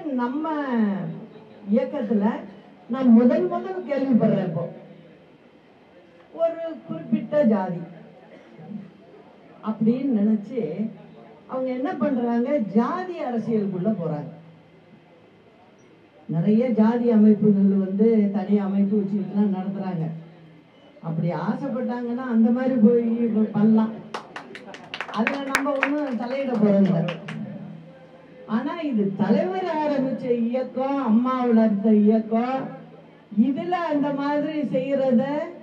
நம்ம இயக்கத்துல நான் முதல் முதல் கேள்விப்படுறேன் இப்போ ஒரு குறிப்பிட்ட ஜாதி அப்படின்னு நினைச்சு அவங்க என்ன பண்றாங்க ஜாதி அரசியலுக்குள்ள போறாங்க நிறைய ஜாதி அமைப்புகள் வந்து தனி அமைப்பு வச்சுட்டுலாம் நடத்துறாங்க அப்படி ஆசைப்பட்டாங்கன்னா அந்த மாதிரி போய் இப்ப பண்ணலாம் அதுல நம்ம ஒன்றும் தலையிட போறதில்லை ஆனா இது தலைவர் ஆரம்பிச்ச இயக்கம் அம்மா வளர்த்த இயக்கம் இதுல அந்த மாதிரி செய்யறத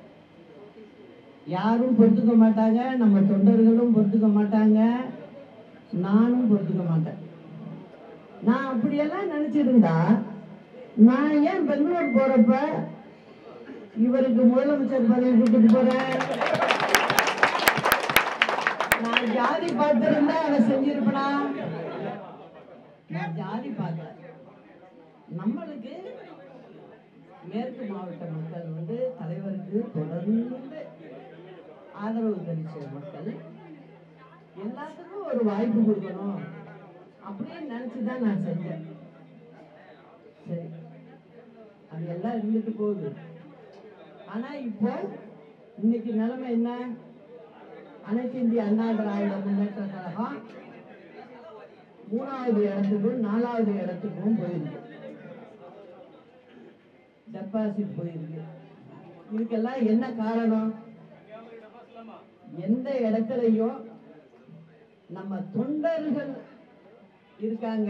யாரும் பொறுத்துக்க மாட்டாங்க நம்ம தொண்டர்களும் பொறுத்துக்க மாட்டாங்க நானும் பொறுத்துக்க மாட்டேன் நான் அப்படியெல்லாம் நினைச்சிருந்தா நான் ஏன் பெங்களூர் போறப்ப இவருக்கு முதலமைச்சர் பதவி கொடுத்துட்டு போறேன் நான் ஜாதி பார்த்திருந்தா அதை செஞ்சிருப்பனா நான் ஜாதி பார்க்கல நம்மளுக்கு மேற்கு மாவட்ட மக்கள் வந்து தலைவருக்கு தொடர்ந்து ஆதரவு தெரிவிச்ச மக்கள் எல்லாத்துக்கும் ஒரு வாய்ப்பு கொடுக்கணும் அப்படின்னு நினைச்சுதான் நான் செஞ்சேன் சரி அது எல்லாம் இருந்துட்டு போகுது ஆனா இப்போ இன்னைக்கு நிலைமை என்ன அனைத்து இந்திய அண்ணா திராவிட முன்னேற்ற கழகம் மூணாவது இடத்துக்கும் நாலாவது இடத்துக்கும் போயிருக்கு டெபாசிட் போயிருக்கு இதுக்கெல்லாம் என்ன காரணம் எந்த இடத்துலையும் நம்ம தொண்டர்கள் இருக்காங்க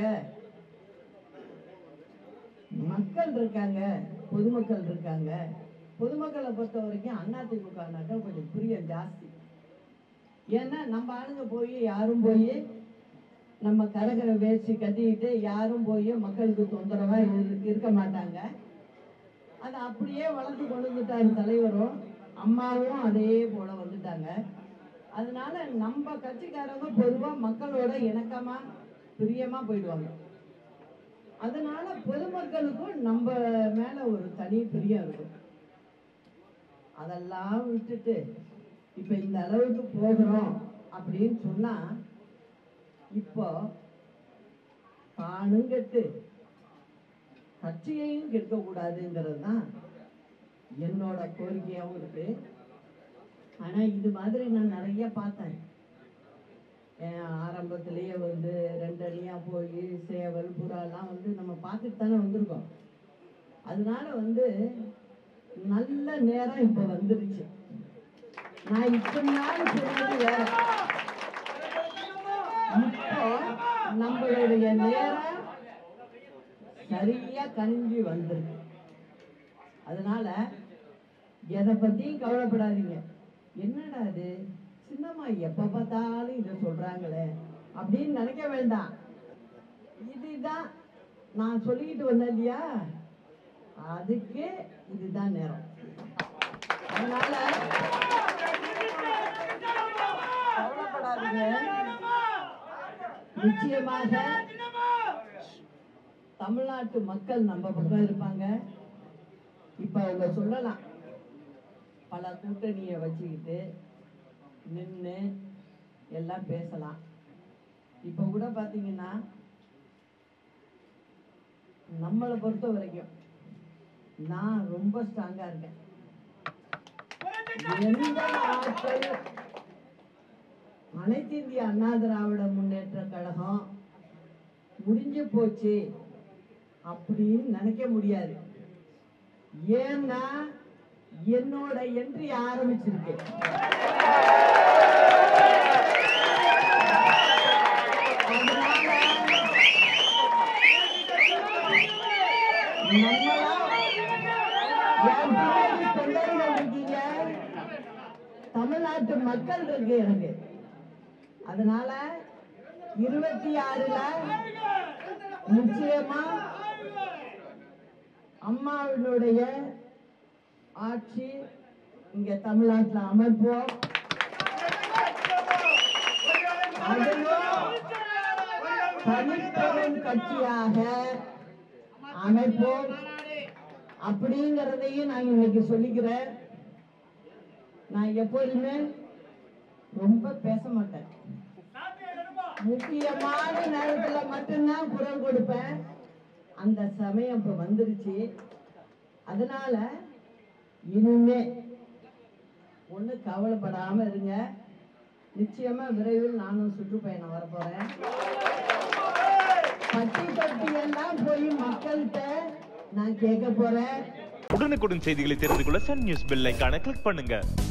மக்கள் இருக்காங்க பொதுமக்கள் இருக்காங்க பொதுமக்களை பொறுத்த வரைக்கும் அதிமுகனாக்கா கொஞ்சம் பிரியம் ஜாஸ்தி ஏன்னா நம்ம ஆளுங்க போய் யாரும் போய் நம்ம கரகர வேஷ்டி கட்டிக்கிட்டு யாரும் போய் மக்களுக்கு தொந்தரவா இரு- இருக்க மாட்டாங்க அதை அப்படியே வளர்த்து கொண்டு வந்துட்டாரு தலைவரும் அம்மாவும் அதே போல வந்துட்டாங்க அதனால நம்ம கட்சிக்காரங்க பொதுவா மக்களோட இணக்கமா பிரியமா போயிடுவாங்க அதனால பொதுமக்களுக்கும் நம்ம மேல ஒரு தனி பிரியம் இருக்கும் அதெல்லாம் விட்டுட்டு இப்ப இந்த அளவுக்கு போகிறோம் அப்படின்னு சொன்னா இப்போ தானும் கெட்டு கட்சியையும் கெடுக்க கூடாதுங்கிறது தான் என்னோட கோரிக்கையாகவும் இருக்கு ஆனா இது மாதிரி நான் நிறைய பார்த்தேன் ஏன் ஆரம்பத்திலேயே வந்து ரெண்டு அணியா போய் சேவல் புறாலாம் வந்து நம்ம பார்த்துட்டு தானே வந்திருக்கோம் அதனால வந்து நல்ல நேரம் இப்போ வந்துருச்சு நான் இத்தனை நாள் சொன்னது வேற இப்போ நம்மளுடைய நேரம் சரியா கணிஞ்சு வந்திருக்கு அதனால எதை பத்தியும் கவலைப்படாதீங்க என்னடா இது சின்னம்மா எப்ப பார்த்தாலும் இதை சொல்றாங்களே அப்படின்னு நினைக்க வேண்டாம் இதுதான் நான் சொல்லிக்கிட்டு வந்தேன் இல்லையா அதுக்கு இதுதான் நேரம் அதனால கவலைப்படாதீங்க நிச்சயமாக தமிழ்நாட்டு மக்கள் நம்ம பக்கம் இருப்பாங்க இப்ப அவங்க சொல்லலாம் பல கூட்டணியை வச்சுக்கிட்டு நின்று எல்லாம் பேசலாம் இப்ப கூட பாத்தீங்கன்னா நம்மளை பொறுத்த வரைக்கும் நான் ரொம்ப ஸ்ட்ராங்கா இருக்கேன் எந்த ஆட்கள் அனைத்து இந்திய அண்ணா திராவிட முன்னேற்ற கழகம் முடிஞ்சு போச்சு அப்படின்னு நினைக்க முடியாது ஏன்னா என்னோட என்ட்ரி ஆரம்பிச்சிருக்கு தமிழ்நாட்டு மக்கள் இருக்கு எனக்கு அதனால இருபத்தி ஆறுல நிச்சயமா அம்மாவினுடைய ஆட்சி இங்க தமிழ்நாட்டுல அமைப்போம் அதுவும் தனிப்பெரும் கட்சியாக அமைப்போம் அப்படிங்கிறதையும் நான் இன்னைக்கு சொல்லிக்கிறேன் நான் எப்போதுமே ரொம்ப பேச மாட்டேன் முக்கியமான நேரத்துல மட்டும்தான் குரல் கொடுப்பேன் அந்த சமயம் இப்போ வந்துருச்சு அதனால இனிமே ஒண்ணு கவலைப்படாம இருங்க நிச்சயமா விரைவில் நானும் சுற்றுப்பயணம் வரப்போறேன் பட்டி தொட்டி எல்லாம் போய் மக்கள்கிட்ட நான் கேட்க போறேன் உடனுக்குடன் செய்திகளை தெரிந்து கொள்ள சன் நியூஸ் பெல் ஐகானை கிளிக் பண்ணுங்க